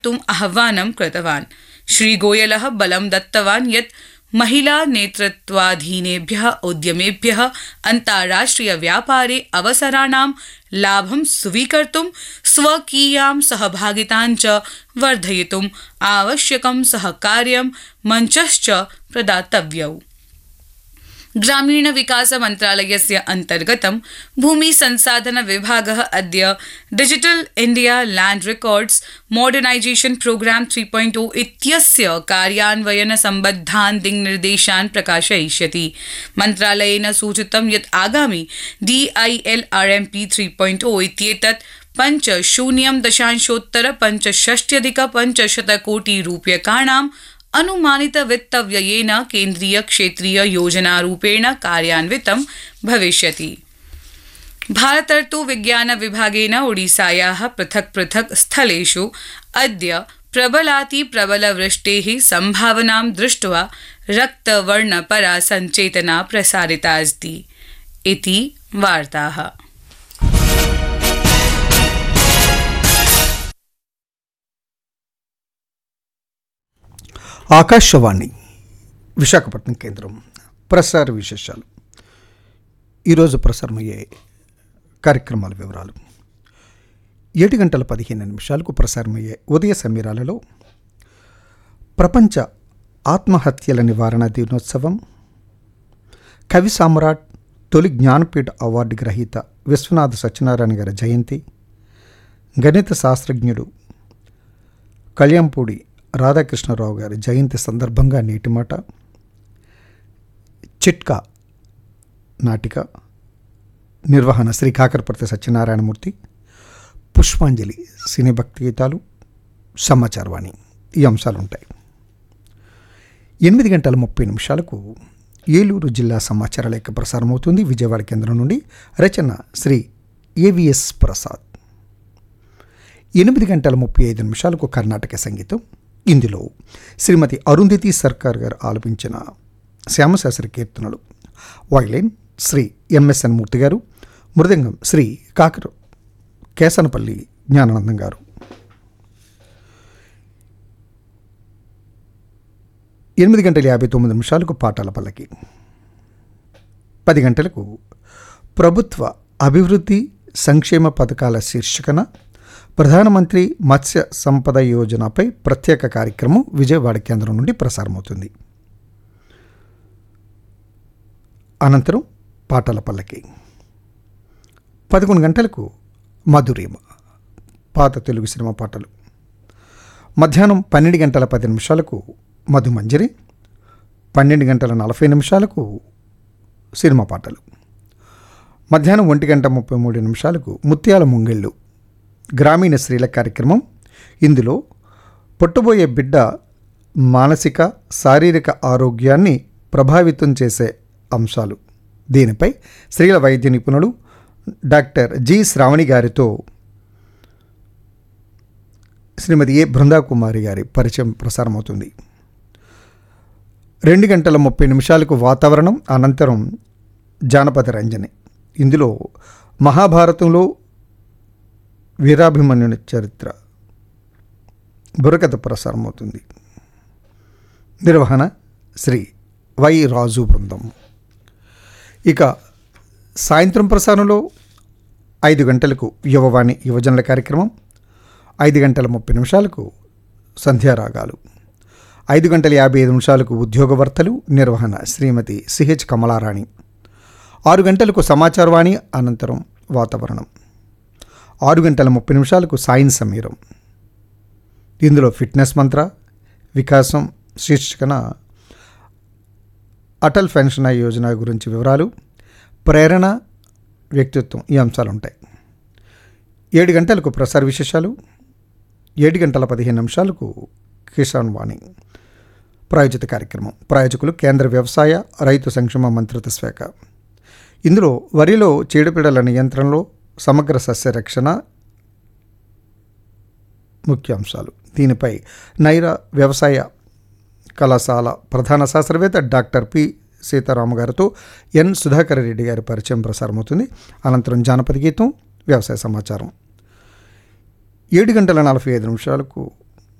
तुम् आह्वानं कृतवान् श्रीगोयलः बलं दत्तवान् यत् महिला नेतृत्वाधीनेभ्यः उद्यमेभ्यः अन्ताराष्ट्रियव्यापारे अवसराणां लाभं स्वीकर्तुं स्वकीयां सहभागितां च वर्धयितुम् आवश्यकं सहकार्यं मञ्चश्च प्रदातव्यौ ग्रामीणविकासमन्त्रालयस्य अन्तर्गतं भूमिसंसाधनविभागः अद्य digital India land records modernisation programme 3.0 इत्यस्य कार्यान्वयनसम्बद्धान् दिङ्निर्देशान् प्रकाशयिष्यति मन्त्रालयेन सूचितं यत् आगामि डीआईएलआरएमपी 3.0 इत्येतत् पञ्च शून्यं दशांशोत्तर पञ्चषष्ट्यधिक पञ्चशतकोटि रूप्यकाणां अनुमानित वित्तव्ययेन केन्द्रीय क्षेत्रीय योजनारूपेण कार्यान्वितं भविष्यति भारतर्तु विज्ञान विभागेन ओडिसायाः पृथक् पृथक् स्थलेषु अद्य प्रबलाति प्रबलवृष्टेः सम्भावनां दृष्ट्वा रक्तवर्णपरा सञ्चेतना प्रसारिता अस्ति इति वार्ताः ఆకాశవాణి విశాఖపట్నం కేంద్రం ప్రసార విశేషాలు ఈరోజు ప్రసారమయ్యే కార్యక్రమాల వివరాలు ఏడు గంటల పదిహేను నిమిషాలకు ప్రసారమయ్యే ఉదయ సమీరాలలో ప్రపంచ ఆత్మహత్యల నివారణ దినోత్సవం కవి సామ్రాట్ తొలి జ్ఞానపీఠ అవార్డు గ్రహీత విశ్వనాథ సత్యనారాయణ గారి జయంతి గణిత శాస్త్రజ్ఞుడు కళ్యాంపూడి రాధాకృష్ణరావు గారి జయంతి సందర్భంగా నేటి మాట చిట్కా నాటిక నిర్వహణ శ్రీ కాకరపర్తి సత్యనారాయణమూర్తి పుష్పాంజలి సినీ భక్తి గీతాలు సమాచారవాణి ఈ అంశాలు ఉంటాయి ఎనిమిది గంటల ముప్పై నిమిషాలకు ఏలూరు జిల్లా సమాచార లేఖ ప్రసారమవుతుంది విజయవాడ కేంద్రం నుండి రచన శ్రీ ఏవిఎస్ ప్రసాద్ ఎనిమిది గంటల ముప్పై ఐదు నిమిషాలకు కర్ణాటక సంగీతం ఇందులో శ్రీమతి అరుంధతి సర్కార్ గారు ఆలపించిన శ్యామశాస్త్రి కీర్తనలు వైలైన్ శ్రీ ఎంఎస్ఎన్ మూర్తి గారు మృదంగం శ్రీ కాకర కేసనపల్లి జ్ఞానానందం గారు ఎనిమిది గంటల యాభై తొమ్మిది నిమిషాలకు పాటాల పల్లకి పది గంటలకు ప్రభుత్వ అభివృద్ధి సంక్షేమ పథకాల శీర్షికన ప్రధానమంత్రి మత్స్య సంపద యోజనపై ప్రత్యేక కార్యక్రమం విజయవాడ కేంద్రం నుండి ప్రసారమవుతుంది అనంతరం పాటల పల్లకి పదకొండు గంటలకు మధురీమ పాత తెలుగు సినిమా పాటలు మధ్యాహ్నం పన్నెండు గంటల పది నిమిషాలకు మధుమంజరి పన్నెండు గంటల నలభై నిమిషాలకు సినిమా పాటలు మధ్యాహ్నం ఒంటి గంట ముప్పై మూడు నిమిషాలకు ముత్యాల ముంగిళ్ళు గ్రామీణ స్త్రీల కార్యక్రమం ఇందులో పుట్టబోయే బిడ్డ మానసిక శారీరక ఆరోగ్యాన్ని ప్రభావితం చేసే అంశాలు దీనిపై స్త్రీల వైద్య నిపుణులు డాక్టర్ జి శ్రావణి గారితో శ్రీమతి ఏ బృందాకుమారి గారి పరిచయం ప్రసారమవుతుంది రెండు గంటల ముప్పై నిమిషాలకు వాతావరణం అనంతరం జానపద రంజని ఇందులో మహాభారతంలో వీరాభిమన్యుని చరిత్ర బుర్రకథ ప్రసారమవుతుంది నిర్వహణ శ్రీ వై రాజు బృందం ఇక సాయంత్రం ప్రసారంలో ఐదు గంటలకు యువవాణి యువజనుల కార్యక్రమం ఐదు గంటల ముప్పై నిమిషాలకు సంధ్యారాగాలు ఐదు గంటల యాభై ఐదు నిమిషాలకు ఉద్యోగ వార్తలు నిర్వహణ శ్రీమతి సిహెచ్ కమలారాణి ఆరు గంటలకు సమాచారవాణి అనంతరం వాతావరణం ఆరు గంటల ముప్పై నిమిషాలకు సాయం సమీరం ఇందులో ఫిట్నెస్ మంత్ర వికాసం శీర్షికన అటల్ పెన్షన్ యోజన గురించి వివరాలు ప్రేరణ వ్యక్తిత్వం ఈ అంశాలు ఉంటాయి ఏడు గంటలకు ప్రసార విశేషాలు ఏడు గంటల పదిహేను నిమిషాలకు కిసాన్ వాణి ప్రాయోజిత కార్యక్రమం ప్రాయోజకులు కేంద్ర వ్యవసాయ రైతు సంక్షేమ మంత్రిత్వ శాఖ ఇందులో వరిలో చీడపీడల నియంత్రణలో సమగ్ర సస్య రక్షణ ముఖ్య అంశాలు దీనిపై నైరా వ్యవసాయ కళాశాల ప్రధాన శాస్త్రవేత్త డాక్టర్ పి సీతారామ గారితో ఎన్ సుధాకర్ రెడ్డి గారి పరిచయం ప్రసారమవుతుంది అనంతరం జానపద గీతం వ్యవసాయ సమాచారం ఏడు గంటల నలభై ఐదు నిమిషాలకు